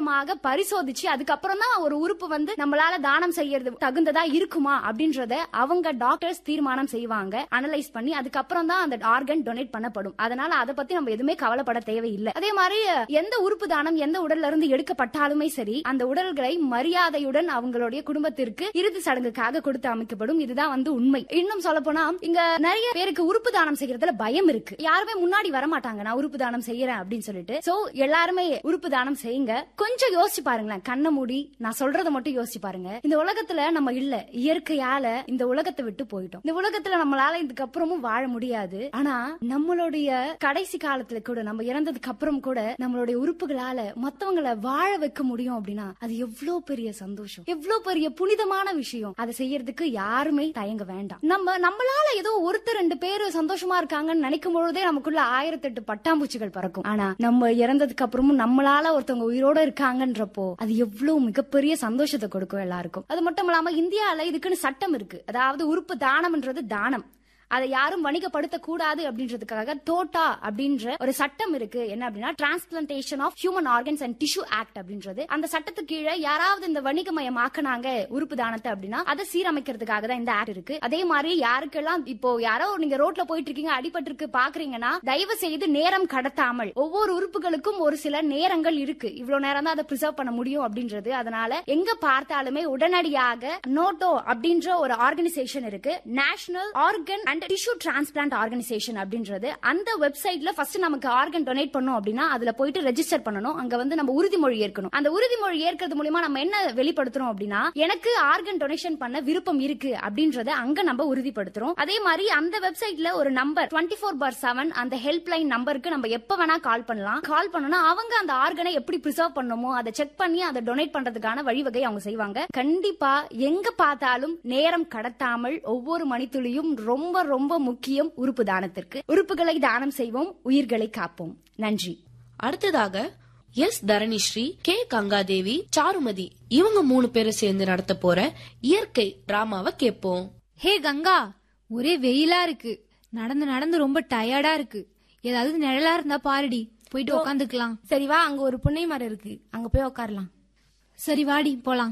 ஆழமாக பரிசோதிச்சு அதுக்கப்புறம் தான் ஒரு உறுப்பு வந்து நம்மளால தானம் செய்யறது தகுந்ததா இருக்குமா அப்படின்றத அவங்க டாக்டர்ஸ் தீர்மானம் செய்வாங்க அனலைஸ் பண்ணி அதுக்கப்புறம் தான் அந்த ஆர்கன் டொனேட் பண்ணப்படும் அதனால அதை பத்தி நம்ம எதுவுமே கவலைப்பட தேவையில்லை அதே மாதிரி எந்த உறுப்பு தானம் எந்த உடல்ல இருந்து எடுக்கப்பட்டாலுமே சரி அந்த உடல்களை மரியாதையுடன் அவங்களுடைய குடும்பத்திற்கு இறுதி சடங்குக்காக கொடுத்து அமைக்கப்படும் இதுதான் வந்து உண்மை இன்னும் சொல்ல போனா இங்க நிறைய பேருக்கு உறுப்பு தானம் செய்யறதுல பயம் இருக்கு யாருமே முன்னாடி வர மாட்டாங்க நான் உறுப்பு தானம் செய்யறேன் அப்படின்னு சொல்லிட்டு சோ எல்லாருமே உறுப்பு தானம் செய்யுங்க கொஞ்சம் யோசிச்சு பாருங்களேன் கண்ணை மூடி நான் சொல்றதை மட்டும் யோசிச்சு பாருங்க இந்த உலகத்துல நம்ம இல்ல இயற்கையால இந்த உலகத்தை விட்டு போயிட்டோம் இந்த உலகத்துல நம்மளால இதுக்கப்புறமும் வாழ முடியாது ஆனா நம்மளுடைய கடைசி காலத்துல கூட நம்ம இறந்ததுக்கு அப்புறம் கூட நம்மளுடைய உறுப்புகளால மத்தவங்கள வாழ வைக்க முடியும் அப்படின்னா அது எவ்வளவு பெரிய சந்தோஷம் எவ்வளவு பெரிய புனிதமான விஷயம் அதை செய்யறதுக்கு யாருமே தயங்க வேண்டாம் நம்ம நம்மளால ஏதோ ஒருத்தர் ரெண்டு பேர் சந்தோஷமா இருக்காங்கன்னு நினைக்கும் பொழுதே நமக்குள்ள ஆயிரத்தெட்டு பட்டாம்பூச்சிகள் பறக்கும் ஆனா நம்ம இறந்ததுக்கு அப்புறமும் நம்மளால ஒருத்தவங்க உயிரோட இருக்காங்கன்றப்போ அது எவ்வளவு மிகப்பெரிய சந்தோஷத்தை கொடுக்கும் எல்லாருக்கும் அது மட்டும் இல்லாம இந்தியால இதுக்குன்னு சட்டம் இருக்கு அதாவது உறுப்பு தானம்ன்றது தானம் அதை யாரும் வணிகப்படுத்த கூடாது அப்படின்றதுக்காக தோட்டா அப்படின்ற ஒரு சட்டம் இருக்கு என்ன அப்படின்னா transplantation of human organs and tissue act அப்படின்றது அந்த சட்டத்துக்கு கீழே யாராவது இந்த வணிகமயமாக்குனாங்க உறுப்பு தானத்தை அப்படின்னா அதை சீரமைக்கிறதுக்காக தான் இந்த ஆக்ட் இருக்கு அதே மாதிரி யாருக்கெல்லாம் இப்போ யாரோ நீங்க ரோட்ல போயிட்டு இருக்கீங்க அடிபட்டு இருக்கு பாக்குறீங்கன்னா தயவு செய்து நேரம் கடத்தாமல் ஒவ்வொரு உறுப்புகளுக்கும் ஒரு சில நேரங்கள் இருக்கு இவ்வளவு நேரம் தான் அதை ப்ரிசர்வ் பண்ண முடியும் அப்படின்றது அதனால எங்க பார்த்தாலுமே உடனடியாக நோட்டோ அப்படின்ற ஒரு ஆர்கனைசேஷன் இருக்கு national organ and tissue transplant organisation அப்படின்றது அந்த வெப்சைட்ல ஃபர்ஸ்ட் நமக்கு ஆர்கன் டொனேட் பண்ணோம் அப்படின்னா அதுல போயிட்டு ரெஜிஸ்டர் பண்ணணும் அங்க வந்து நம்ம உறுதிமொழி ஏற்கணும் அந்த உறுதிமொழி ஏற்கிறது மூலியமா நம்ம என்ன வெளிப்படுத்துறோம் அப்படின்னா எனக்கு ஆர்கன் டொனேஷன் பண்ண விருப்பம் இருக்கு அப்படின்றத அங்க நம்ம உறுதிப்படுத்துறோம் அதே மாதிரி அந்த வெப்சைட்ல ஒரு number twenty four bar seven அந்த ஹெல்ப் லைன் நம்பருக்கு நம்ம எப்ப வேணா கால் பண்ணலாம் கால் பண்ணனா அவங்க அந்த ஆர்கனை எப்படி ப்ரிசர்வ் பண்ணணுமோ அதை செக் பண்ணி அதை டொனேட் பண்றதுக்கான வழிவகை அவங்க செய்வாங்க கண்டிப்பா எங்க பார்த்தாலும் நேரம் கடத்தாமல் ஒவ்வொரு மணித்துளியும் ரொம்ப ரொம்ப முக்கியம் உறுப்பு தானத்திற்கு உறுப்புகளை தானம் செய்வோம் உயிர்களை காப்போம் நன்றி அடுத்ததாக எஸ் தரணிஸ்ரீ கே கங்காதேவி சாருமதி இவங்க மூணு பேரும் சேர்ந்து நடத்த போற இயற்கை டிராமாவை கேட்போம் ஹே கங்கா ஒரே வெயிலா இருக்கு நடந்து நடந்து ரொம்ப டயர்டா இருக்கு ஏதாவது நிழலா இருந்தா பாருடி போயிட்டு உக்காந்துக்கலாம் சரி வா அங்க ஒரு புன்னை மரம் இருக்கு அங்க போய் உட்காரலாம் சரி வாடி போலாம்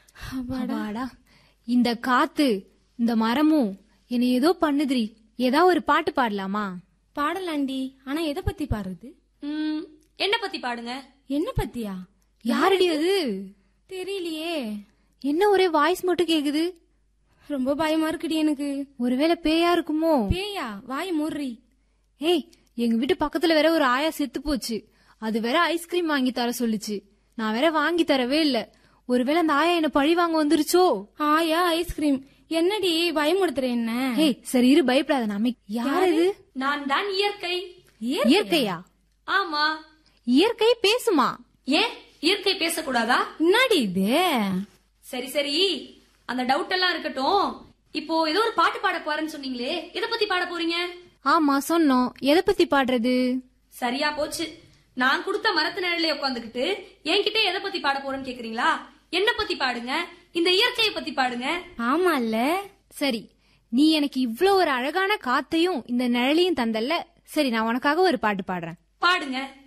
அப்பாடா இந்த காத்து இந்த மரமும் என்னை ஏதோ பண்ணுதுரி ஏதா ஒரு பாட்டு பாடலாமா பாடலாண்டி ஆனா எதை பத்தி பாடுறது ம், என்ன பத்தி பாடுங்க என்ன பத்தியா யாரடி அது தெரியலையே என்ன ஒரே வாய்ஸ் மட்டும் கேக்குது ரொம்ப பயமா இருக்குடி எனக்கு ஒருவேளை பேயா இருக்குமோ பேயா வாய் மூடுறி ஏய் எங்க வீட்டு பக்கத்துல வேற ஒரு ஆயா செத்து போச்சு அது வேற ஐஸ்கிரீம் வாங்கி தர சொல்லுச்சு நான் வேற வாங்கி தரவே இல்ல ஒருவேளை அந்த ஆயா என்ன பழி வாங்க வந்துருச்சோ ஆயா ஐஸ்கிரீம் என்னடி பயமுடுத்துற என்ன ஏய் சரி இரு பயப்படாத நாம யார் இது நான் தான் இயற்கை இயற்கையா ஆமா இயற்கை பேசுமா ஏன் இயற்கை பேசக்கூடாதா என்னடி இது சரி சரி அந்த டவுட் எல்லாம் இருக்கட்டும் இப்போ ஏதோ ஒரு பாட்டு பாட போறேன்னு சொன்னீங்களே எதை பத்தி பாட போறீங்க ஆமா சொன்னோம் எதை பத்தி பாடுறது சரியா போச்சு நான் கொடுத்த மரத்து நிழலே உட்காந்துக்கிட்டு என்கிட்ட எதை பத்தி பாட போறேன்னு கேக்குறீங்களா என்ன பத்தி பாடுங்க இந்த இயற்கையை பத்தி பாடுங்க ஆமால்ல சரி நீ எனக்கு இவ்ளோ ஒரு அழகான காத்தையும் இந்த நிழலையும் தந்தல்ல சரி நான் உனக்காக ஒரு பாட்டு பாடுறேன் பாடுங்க